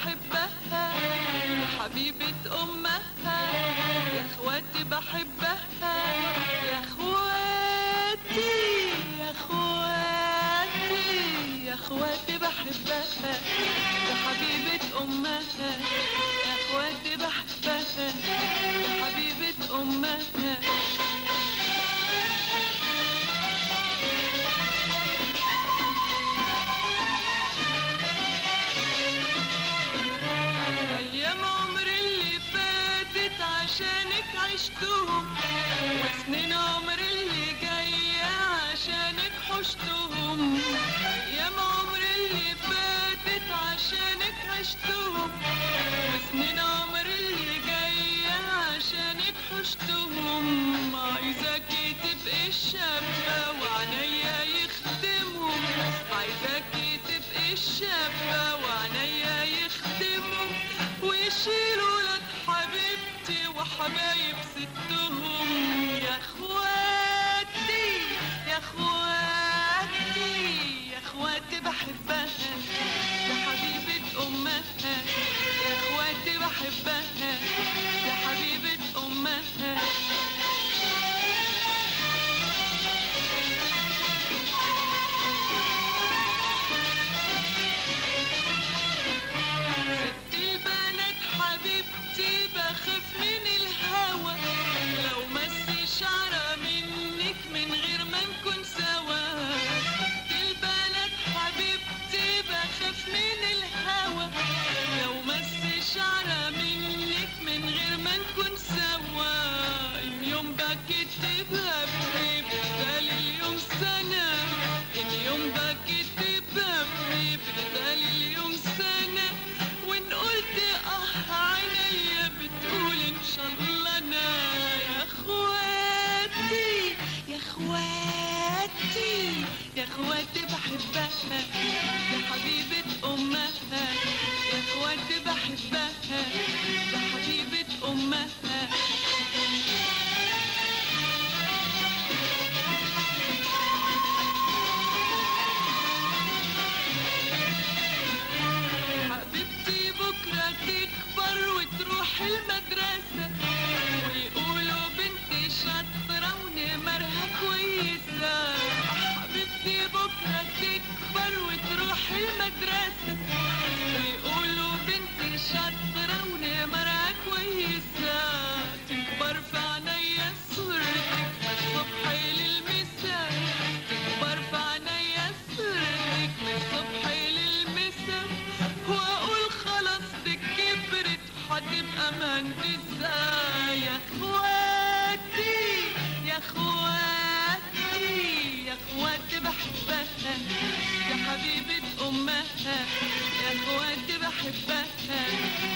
بحبها يا حبيبة أمها يا اخواتي بحبها يا اخواتي يا اخواتي يا اخواتي بحبها يا حبيبة أمها يا اخواتي بحبها يا حبيبة أمها أيام عمري اللي فاتت عشانك عشتهم وسنين عمري اللي جاية عشانك حشتهم أيام عمري اللي فاتت عشانك عشتهم وسنين عمري اللي جاية عشانك حشتهم عايزاكي تبقي الشابة وعنيا يخدمهم عايزاكي تبقي الشابة وعنيا يخدمهم ويشيلوا لك حبيبتي وحبايب ستهم يا اخواتي يا اخواتي يا اخواتي بحبها يا حبيبة امها يا اخواتي بحبها يا حبيبة امها ست البنات حبيبتي بخاف من الهوى لو مس شعرة منك من غير ما نكون سوا ست البنات حبيبتي بخاف من الهوى لو مس شعرة منك من غير ما نكون سوا اليوم بكتبها بدال اليوم سنة اليوم بكتبها بدال اليوم سنة وان قلت اه عينيا بتقول ان شاء الله انا يا اخواتي يا اخواتي يا اخواتي بحبها يا حبيبة امها يا اخواتي بحبها يا حبيبة امها حبيبتي بكرة تكبر وتروح المدرسة ويقولوا بنتي شاطرة ونمرها كويسة حبيبتي بكرة تكبر وتروح المدرسة ويقولوا بنتي شاطرة ونمرها كويسة تكبر في عينيا صورتك من الصبح للمساء تكبر في عينيا صورتك من الصبح للمساء واقول خلاص دي كبرت وهتبقى مهندسة يا اخواتي يا اخواتي يا اخواتي بحبها يا حبيبة امها يا اخواتي بحبها